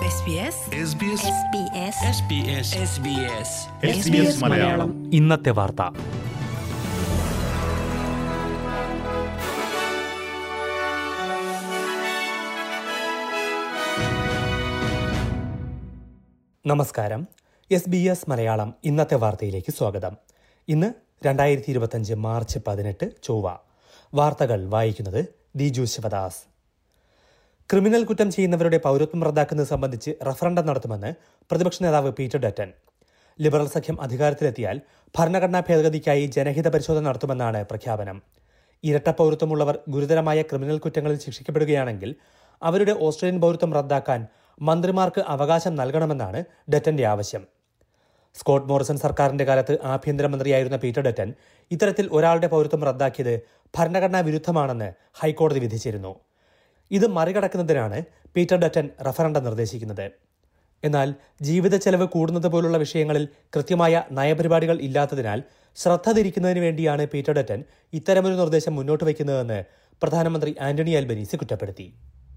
SBS SBS SBS Malayalam ഇന്നത്തെ വാർത്ത നമസ്കാരം എസ് ബി എസ് മലയാളം ഇന്നത്തെ വാർത്തയിലേക്ക് സ്വാഗതം ഇന്ന് രണ്ടായിരത്തി ഇരുപത്തഞ്ച് മാർച്ച് പതിനെട്ട് ചൊവ്വ വാർത്തകൾ വായിക്കുന്നത് ദിജു ശിവദാസ് ക്രിമിനൽ കുറ്റം ചെയ്യുന്നവരുടെ പൗരത്വം റദ്ദാക്കുന്നത് സംബന്ധിച്ച് റഫറണ്ടം നടത്തുമെന്ന് പ്രതിപക്ഷ നേതാവ് പീറ്റർ ഡറ്റൻ ലിബറൽ സഖ്യം അധികാരത്തിലെത്തിയാൽ ഭരണഘടനാ ഭേദഗതിക്കായി ജനഹിത പരിശോധന നടത്തുമെന്നാണ് പ്രഖ്യാപനം ഇരട്ട പൗരത്വമുള്ളവർ ഗുരുതരമായ ക്രിമിനൽ കുറ്റങ്ങളിൽ ശിക്ഷിക്കപ്പെടുകയാണെങ്കിൽ അവരുടെ ഓസ്ട്രേലിയൻ പൗരത്വം റദ്ദാക്കാൻ മന്ത്രിമാർക്ക് അവകാശം നൽകണമെന്നാണ് ഡറ്റന്റെ ആവശ്യം സ്കോട്ട് മോറിസൺ സർക്കാരിന്റെ കാലത്ത് ആഭ്യന്തരമന്ത്രിയായിരുന്ന പീറ്റർ ഡറ്റൻ ഇത്തരത്തിൽ ഒരാളുടെ പൗരത്വം റദ്ദാക്കിയത് ഭരണഘടനാ വിരുദ്ധമാണെന്ന് ഹൈക്കോടതി വിധിച്ചിരുന്നു ഇത് മറികടക്കുന്നതിനാണ് പീറ്റർ ഡറ്റൻ റഫറണ്ടം നിർദ്ദേശിക്കുന്നത് എന്നാൽ ജീവിത ചെലവ് കൂടുന്നത് പോലുള്ള വിഷയങ്ങളിൽ കൃത്യമായ നയപരിപാടികൾ ഇല്ലാത്തതിനാൽ ശ്രദ്ധ തിരിക്കുന്നതിന് വേണ്ടിയാണ് പീറ്റർ ഡറ്റൻ ഇത്തരമൊരു നിർദ്ദേശം മുന്നോട്ട് വയ്ക്കുന്നതെന്ന് പ്രധാനമന്ത്രി ആന്റണി അൽബനീസ് കുറ്റപ്പെടുത്തി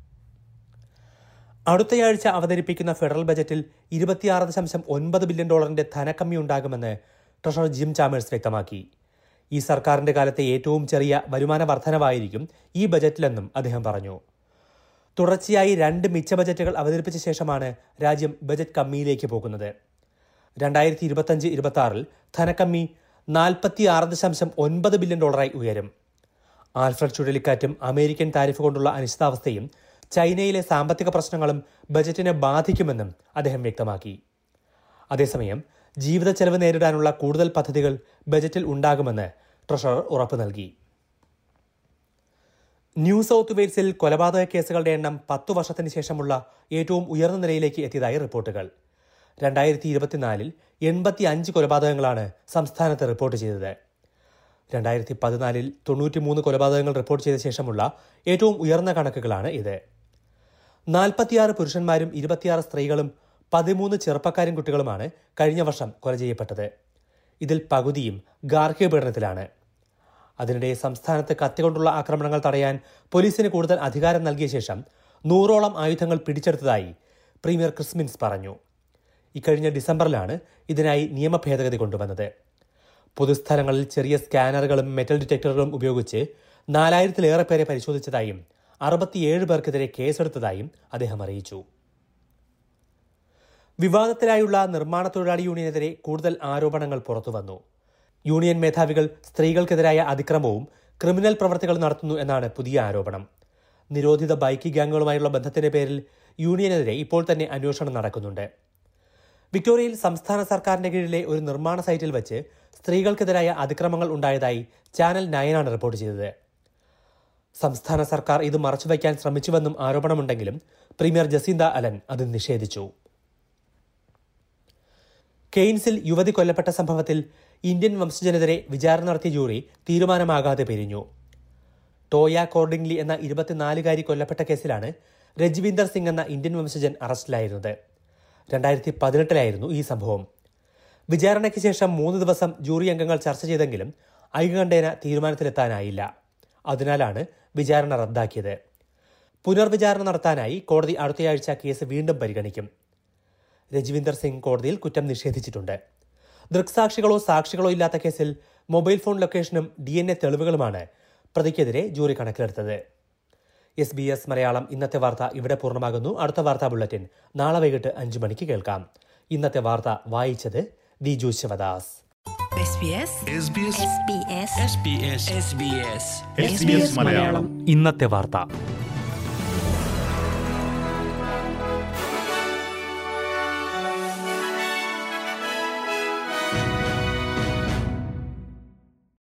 അടുത്തയാഴ്ച അവതരിപ്പിക്കുന്ന ഫെഡറൽ ബജറ്റിൽ ഇരുപത്തിയാറ് ദശാംശം ഒൻപത് ബില്യൺ ഡോളറിന്റെ ധനക്കമ്മി ഉണ്ടാകുമെന്ന് ട്രഷറർ ജിം ചാമേഴ്സ് വ്യക്തമാക്കി ഈ സർക്കാരിന്റെ കാലത്തെ ഏറ്റവും ചെറിയ വരുമാന വർധനവായിരിക്കും ഈ ബജറ്റിലെന്നും അദ്ദേഹം പറഞ്ഞു തുടർച്ചയായി രണ്ട് മിച്ച ബജറ്റുകൾ അവതരിപ്പിച്ച ശേഷമാണ് രാജ്യം ബജറ്റ് കമ്മിയിലേക്ക് പോകുന്നത് രണ്ടായിരത്തി ഇരുപത്തഞ്ച് ഇരുപത്തി ആറിൽ ധനക്കമ്മി നാൽപ്പത്തി ആറ് ദശാംശം ഒൻപത് ബില്യൺ ഡോളറായി ഉയരും ആൽഫ്രഡ് ചുഴലിക്കാറ്റും അമേരിക്കൻ താരിഫ് കൊണ്ടുള്ള അനിശ്ചിതാവസ്ഥയും ചൈനയിലെ സാമ്പത്തിക പ്രശ്നങ്ങളും ബജറ്റിനെ ബാധിക്കുമെന്നും അദ്ദേഹം വ്യക്തമാക്കി അതേസമയം ജീവിത ചെലവ് നേരിടാനുള്ള കൂടുതൽ പദ്ധതികൾ ബജറ്റിൽ ഉണ്ടാകുമെന്ന് ട്രഷറർ ഉറപ്പു നൽകി ന്യൂ സൗത്ത് വെയിൽസിൽ കൊലപാതക കേസുകളുടെ എണ്ണം പത്തു വർഷത്തിന് ശേഷമുള്ള ഏറ്റവും ഉയർന്ന നിലയിലേക്ക് എത്തിയതായി റിപ്പോർട്ടുകൾ രണ്ടായിരത്തി ഇരുപത്തിനാലിൽ എൺപത്തി അഞ്ച് കൊലപാതകങ്ങളാണ് സംസ്ഥാനത്ത് റിപ്പോർട്ട് ചെയ്തത് രണ്ടായിരത്തി പതിനാലിൽ തൊണ്ണൂറ്റിമൂന്ന് കൊലപാതകങ്ങൾ റിപ്പോർട്ട് ചെയ്ത ശേഷമുള്ള ഏറ്റവും ഉയർന്ന കണക്കുകളാണ് ഇത് നാൽപ്പത്തിയാറ് പുരുഷന്മാരും ഇരുപത്തിയാറ് സ്ത്രീകളും പതിമൂന്ന് ചെറുപ്പക്കാരും കുട്ടികളുമാണ് കഴിഞ്ഞ വർഷം കൊല ചെയ്യപ്പെട്ടത് ഇതിൽ പകുതിയും ഗാർഹിക പീഡനത്തിലാണ് അതിനിടെ സംസ്ഥാനത്ത് കത്തികൊണ്ടുള്ള ആക്രമണങ്ങൾ തടയാൻ പോലീസിന് കൂടുതൽ അധികാരം നൽകിയ ശേഷം നൂറോളം ആയുധങ്ങൾ പിടിച്ചെടുത്തതായി പ്രീമിയർ ക്രിസ്മിൻസ് പറഞ്ഞു ഇക്കഴിഞ്ഞ ഡിസംബറിലാണ് ഇതിനായി നിയമ ഭേദഗതി കൊണ്ടുവന്നത് പൊതുസ്ഥലങ്ങളിൽ ചെറിയ സ്കാനറുകളും മെറ്റൽ ഡിറ്റക്ടറുകളും ഉപയോഗിച്ച് നാലായിരത്തിലേറെ പേരെ പരിശോധിച്ചതായും അറുപത്തിയേഴ് പേർക്കെതിരെ കേസെടുത്തതായും അദ്ദേഹം അറിയിച്ചു വിവാദത്തിലായുള്ള നിർമ്മാണ തൊഴിലാളി യൂണിയനെതിരെ കൂടുതൽ ആരോപണങ്ങൾ പുറത്തുവന്നു യൂണിയൻ മേധാവികൾ സ്ത്രീകൾക്കെതിരായ അതിക്രമവും ക്രിമിനൽ പ്രവർത്തികൾ നടത്തുന്നു എന്നാണ് പുതിയ ആരോപണം നിരോധിത ബൈക്ക് ഗ്യാങ്ങുകളുമായുള്ള ബന്ധത്തിന്റെ പേരിൽ യൂണിയനെതിരെ ഇപ്പോൾ തന്നെ അന്വേഷണം നടക്കുന്നുണ്ട് വിക്ടോറിയയിൽ സംസ്ഥാന സർക്കാരിന്റെ കീഴിലെ ഒരു നിർമ്മാണ സൈറ്റിൽ വെച്ച് സ്ത്രീകൾക്കെതിരായ അതിക്രമങ്ങൾ ഉണ്ടായതായി ചാനൽ നയനാണ് റിപ്പോർട്ട് ചെയ്തത് സംസ്ഥാന സർക്കാർ ഇത് മറച്ചുവെക്കാൻ ശ്രമിച്ചുവെന്നും ആരോപണമുണ്ടെങ്കിലും പ്രീമിയർ ജസീന്ത അലൻ അത് നിഷേധിച്ചു കെയ്ൻസിൽ യുവതി കൊല്ലപ്പെട്ട സംഭവത്തിൽ ഇന്ത്യൻ വംശജനെതിരെ വിചാരണ നടത്തിയ ജൂറി തീരുമാനമാകാതെ പിരിഞ്ഞു ടോയ കോർഡിംഗ്ലി എന്ന ഇരുപത്തിനാലുകാരി കൊല്ലപ്പെട്ട കേസിലാണ് രജ്വീന്ദർ സിംഗ് എന്ന ഇന്ത്യൻ വംശജൻ അറസ്റ്റിലായിരുന്നത് രണ്ടായിരത്തി പതിനെട്ടിലായിരുന്നു ഈ സംഭവം വിചാരണയ്ക്ക് ശേഷം മൂന്ന് ദിവസം ജൂറി അംഗങ്ങൾ ചർച്ച ചെയ്തെങ്കിലും ഐകകണ്ഠേന തീരുമാനത്തിലെത്താനായില്ല അതിനാലാണ് വിചാരണ റദ്ദാക്കിയത് പുനർവിചാരണ നടത്താനായി കോടതി അടുത്തയാഴ്ച കേസ് വീണ്ടും പരിഗണിക്കും രജ്വിന്ദർ സിംഗ് കോടതിയിൽ കുറ്റം നിഷേധിച്ചിട്ടുണ്ട് ദൃക്സാക്ഷികളോ സാക്ഷികളോ ഇല്ലാത്ത കേസിൽ മൊബൈൽ ഫോൺ ലൊക്കേഷനും ഡി എൻ എ തെളിവുകളുമാണ് പ്രതിക്കെതിരെ ജൂറി കണക്കിലെടുത്തത് എസ് ബി എസ് മലയാളം ഇന്നത്തെ വാർത്ത ഇവിടെ പൂർണ്ണമാകുന്നു അടുത്ത വാർത്താ ബുള്ളറ്റിൻ നാളെ വൈകിട്ട് അഞ്ചു മണിക്ക് കേൾക്കാം ഇന്നത്തെ വാർത്ത വായിച്ചത് Diju Sivadas SBS SBS SBS Malayalam ഇന്നത്തെ വാർത്ത